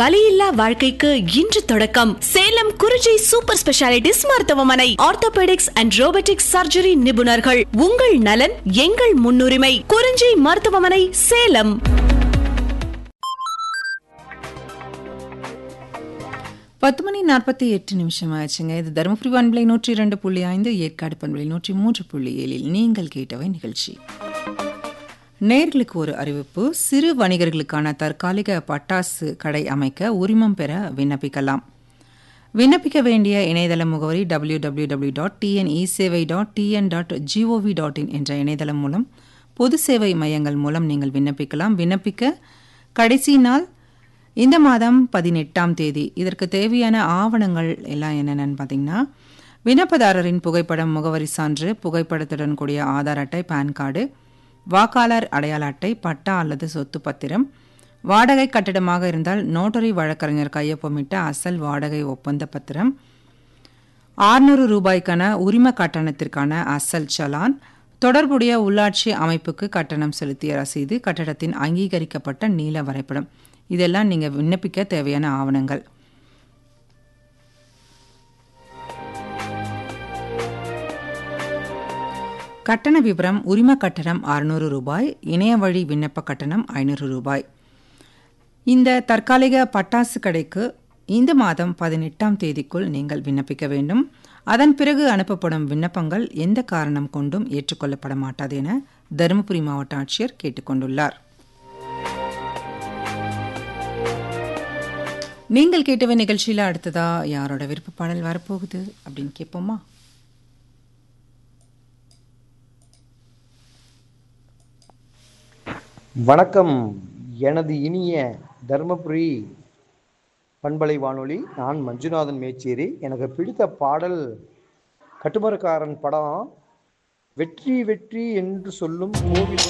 வலியில்லா வாழ்க்கைக்கு இன்று தொடக்கம் சேலம் குறிஞ்சி சூப்பர் ஸ்பெஷாலிட்டிஸ் மருத்துவமனை ஆர்த்தோபெடிக்ஸ் அண்ட் ரோபோட்டிக்ஸ் சர்ஜரி நிபுணர்கள் உங்கள் நலன் எங்கள் முன்னுரிமை குறிஞ்சி மருத்துவமனை சேலம் பத்து மணி நாற்பத்தி எட்டு நிமிஷம் ஆச்சுங்க இது தருமபுரி வான்பலை நூற்றி இரண்டு புள்ளி ஐந்து ஏற்காடு பண்பலை நூற்றி மூன்று புள்ளி ஏழில் நீங்கள் கேட்டவை நிகழ்ச்சி நேர்களுக்கு ஒரு அறிவிப்பு சிறு வணிகர்களுக்கான தற்காலிக பட்டாசு கடை அமைக்க உரிமம் பெற விண்ணப்பிக்கலாம் விண்ணப்பிக்க வேண்டிய இணையதள முகவரி W W W dot TN eSevai dot TN dot GOV dot in என்ற இணையதளம் மூலம் பொது சேவை மையங்கள் மூலம் நீங்கள் விண்ணப்பிக்கலாம் விண்ணப்பிக்க கடைசி நாள் இந்த மாதம் பதினெட்டாம் தேதி இதற்கு தேவையான ஆவணங்கள் எல்லாம் என்னென்னு பார்த்தீங்கன்னா விண்ணப்பதாரரின் புகைப்படம் முகவரி சான்று புகைப்படத்துடன் கூடிய ஆதார் அட்டை பான் கார்டு வாக்காளர் அடையாள அட்டை பட்டா அல்லது சொத்து பத்திரம் வாடகை கட்டிடமாக இருந்தால் நோட்டரி வழக்கறிஞர் கையொப்பமிட்ட அசல் வாடகை ஒப்பந்த பத்திரம் ஆறுநூறு ரூபாய்க்கான உரிம கட்டணத்திற்கான அசல் சலான் தொடர்புடைய உள்ளாட்சி அமைப்புக்கு கட்டணம் செலுத்திய ரசீது கட்டடத்தின் அங்கீகரிக்கப்பட்ட நீள வரைபடம் இதெல்லாம் நீங்கள் விண்ணப்பிக்க தேவையான ஆவணங்கள் கட்டண விவரம் உரிம கட்டணம் அறுநூறு ரூபாய் இணைய வழி விண்ணப்ப கட்டணம் ஐநூறு ரூபாய் இந்த தற்காலிக பட்டாசு கடைக்கு இந்த மாதம் பதினெட்டாம் தேதிக்குள் நீங்கள் விண்ணப்பிக்க வேண்டும் அதன் பிறகு அனுப்பப்படும் விண்ணப்பங்கள் எந்த காரணம் கொண்டும் ஏற்றுக்கொள்ளப்பட மாட்டாது என தருமபுரி மாவட்ட ஆட்சியர் கேட்டுக்கொண்டுள்ளார் நீங்கள் கேட்டவை நிகழ்ச்சியில் அடுத்ததா யாரோட விருப்ப பாடல் வரப்போகுது அப்படின்னு கேட்போமா வணக்கம் எனது இனிய தருமபுரி பண்பலை வானொலி நான் மஞ்சுநாதன் மேச்சேரி எனக்கு பிடித்த பாடல் கட்டுமரக்காரன் படம் வெற்றி வெற்றி என்று சொல்லும் கோவில்